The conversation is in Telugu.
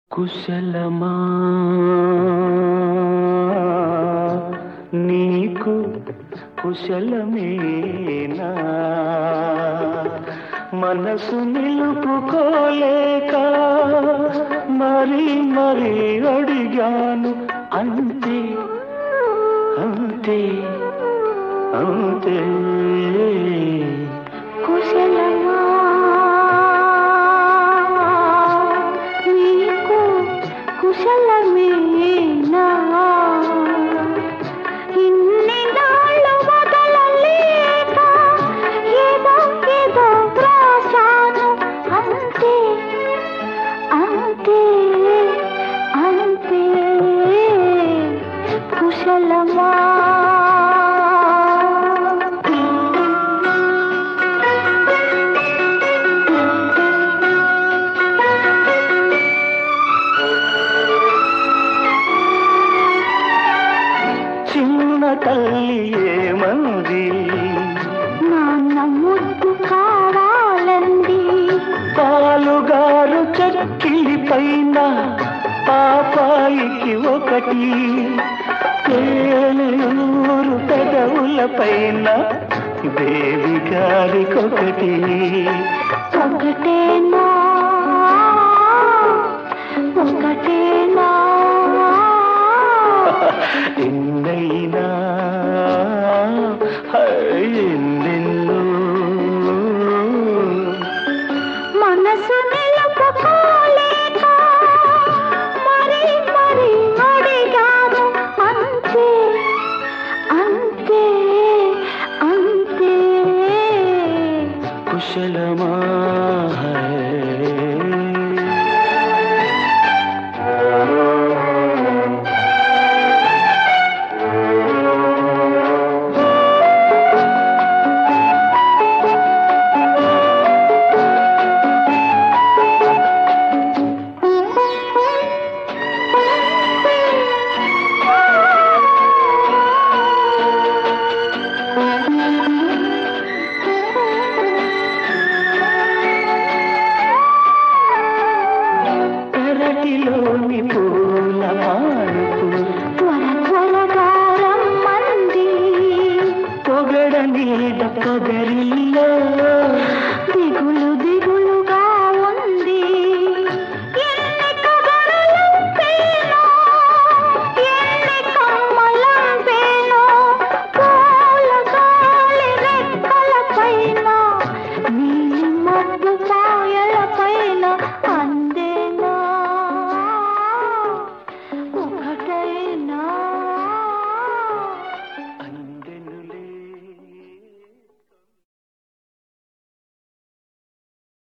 కుశలమా నీకు కుశలమేనా మనసు నిలుపుకోలేక మరి మరి అడిగాను అంతే అంతే అంతే కుశలమా నీకు కుశలమేనా ఇన్ని నాళ్ళు వదలలేక ఏదో ఏదో వ్రాసాను అంతే అంతే అంతే కుశలమా చిన్న తల్లి ఏమంది నాన్న ముద్దు కావాలండి పాలుగారు చక్కిలి పైన పాపాయికి ఒకటి తేనెయూరు పెదవుల పైన దేవి గారికొకటి ఒకటేనా ఒకటేనా ఎన్నైనా ఎన్నెన్నో మనసు నిలుపుకోలేక మరి మరి అడిగాను అంతే అంతే అంతే కుశలమా పెరటిలోని పూల మానుపు త్వర త్వరగా రమ్మంది పొగడ నీడ పొగరిల్లో దిగుల